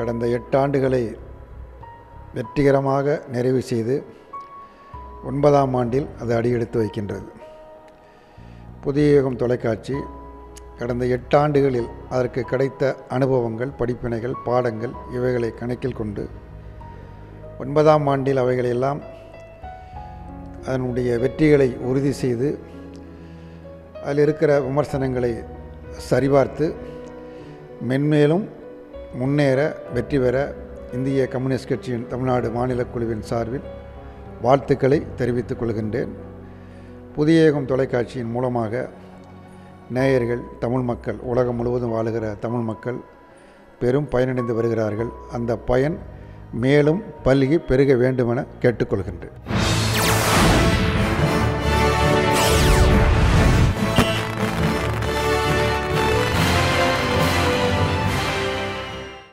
கடந்த எட்டு ஆண்டுகளை வெற்றிகரமாக நிறைவு செய்து ஒன்பதாம் ஆண்டில் அது அடியெடுத்து வைக்கின்றது புதிய யுகம் தொலைக்காட்சி கடந்த எட்டு ஆண்டுகளில் அதற்கு கிடைத்த அனுபவங்கள் படிப்பினைகள் பாடங்கள் இவைகளை கணக்கில் கொண்டு ஒன்பதாம் ஆண்டில் அவைகளெல்லாம் அதனுடைய வெற்றிகளை உறுதி செய்து அதில் இருக்கிற விமர்சனங்களை சரிபார்த்து மென்மேலும் முன்னேற வெற்றி பெற இந்திய கம்யூனிஸ்ட் கட்சியின் தமிழ்நாடு மாநில குழுவின் சார்பில் வாழ்த்துக்களை தெரிவித்துக் கொள்கின்றேன் புதிய யுகம் தொலைக்காட்சியின் மூலமாக நேயர்கள் தமிழ் மக்கள் உலகம் முழுவதும் வாழுகிற தமிழ் மக்கள் பெரும் பயனடைந்து வருகிறார்கள் அந்த பயன் மேலும் பல்கி பெருக வேண்டுமென கேட்டுக்கொள்கின்றேன்